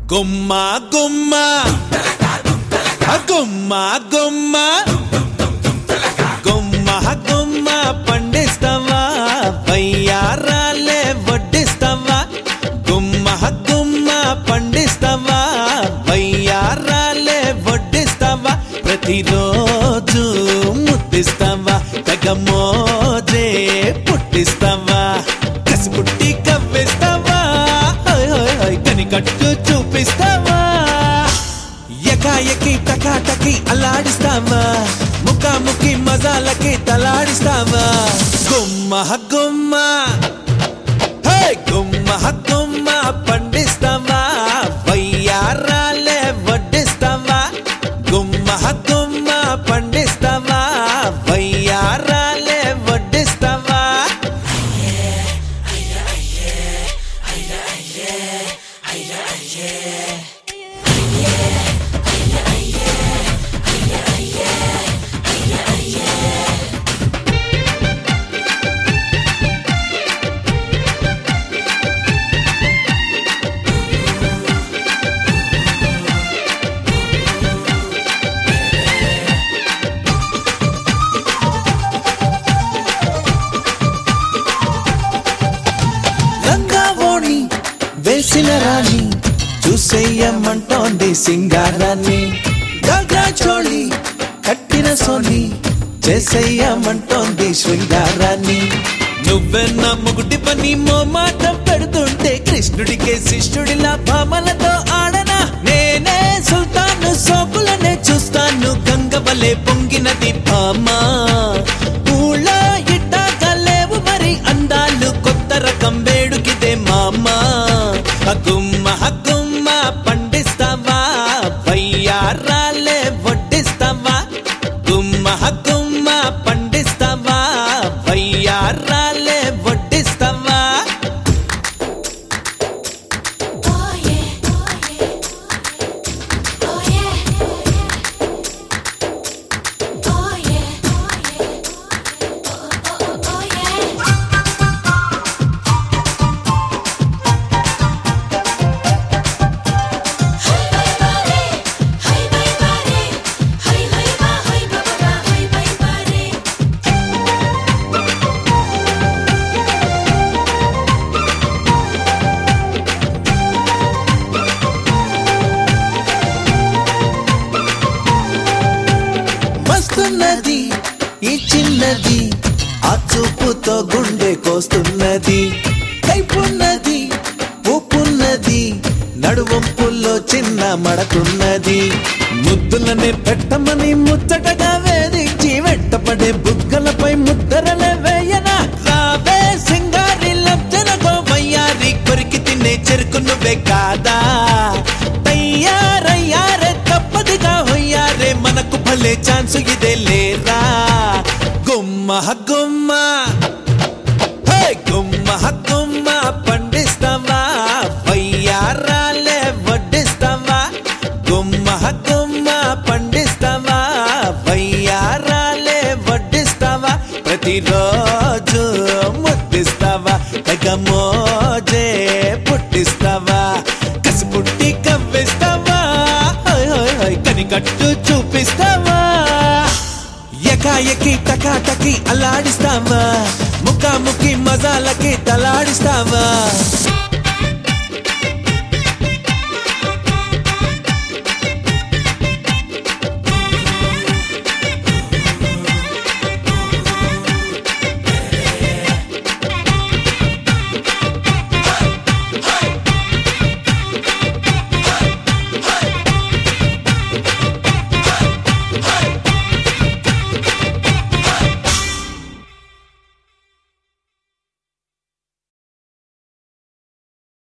గుమ్మ గుమ్మ గుమ్మ గుమ్మ గుమ్మ గుమ్మ పండిస్తావా వయ్యారాలే వడ్డిస్తావా గుమ్మ గుమ్మ పండిస్తావా వయ్యారాలే వడ్డిస్తావా ప్రతిరోజు ముద్దిస్తావా తెగ మోజే పుట్టిస్తావా కసి పుట్టి కవ్విస్తావా హోయ్ హోయ్ హోయ్ కనికట్టు చూపిస్తావా ఎకాయకి టకాటకి అల్లాడిస్తావా ముఖాముఖి మజాలకి తలాడిస్తావా గుమ్మ గుమ్మ హే గుమ్మ గుమ్మ పండిస్తావా వయ్యారాలే వడ్డిస్తావా గుమ్మ గుమ్మ పండిస్తావా వయ్యారాలే వడ్డిస్తావా రంగావోణి వేసిన రాణి చూసేయమంటోంది సింగారాన్ని గగ్రా చోళి కట్టిన సోని చేసేయమంటోంది శృంగారాన్ని నువ్వెన్న ముగుటి పని మోమాటం పెడుతుంటే కృష్ణుడికే శిష్యుడిలా భామలతో ఆడనా నేనే సుల్తాను సోకులనే చూస్తాను గంగవలే పొంగినది భామా ఊళ్ళో ఇట్టాక లేవు మరి అందాలు కొత్త రకం వేడుకిదే మామా హగుమ్మ హగుమ్మ పండిస్తావా వయ్యారాలే వడ్డిస్తావా గుమ్మ హగుమ్మ పండిస్తావా వయ్యారాలే వడ్డిస్తావా Oh yeah, oh yeah, oh yeah, oh yeah, oh yeah. Hey bye bye, hey bye bye, hey hey ba hey ba ba ba hey bye bye. మస్తున్నది ఈ చిన్నది ఆ చూపుతో గుండె కోస్తున్నది కైపున్నది ఊపున్నది నడువంపుల్లో చిన్న మడకున్నది ముద్దులనే పెట్టమని ముచ్చటగా వేధించి వెంటపడే బుగ్గలపై ముద్దరలే వేయనా రావే సింగారి లబ్జనగో వయ్యారి కొరికి తినే చెరుకు నువ్వే కాదా తయ్యారయ్యారే తప్పదిగా హొయ్యారే మనకు భలే ఛాన్స్ ఇదే లేరా గుమ్మ గుమ్మ హే గుమ్మ గుమ్మ పండిస్తావా వయ్యారాలే వడ్డిస్తావా గుమ్మ గుమ్మ పండిస్తావా వయ్యారాలే వడ్డిస్తావా ప్రతిరోజు ముద్దిస్తావా తెగ మోజే పుట్టిస్తావా కసి పుట్టి కవ్విస్తావా హోయ్ హోయ్ హోయ్ కనికట్టు చూపిస్తావా ఎకాయకి టకాటకి అల్లాడిస్తావా ముఖాముఖి మజాలకి తలాడిస్తావా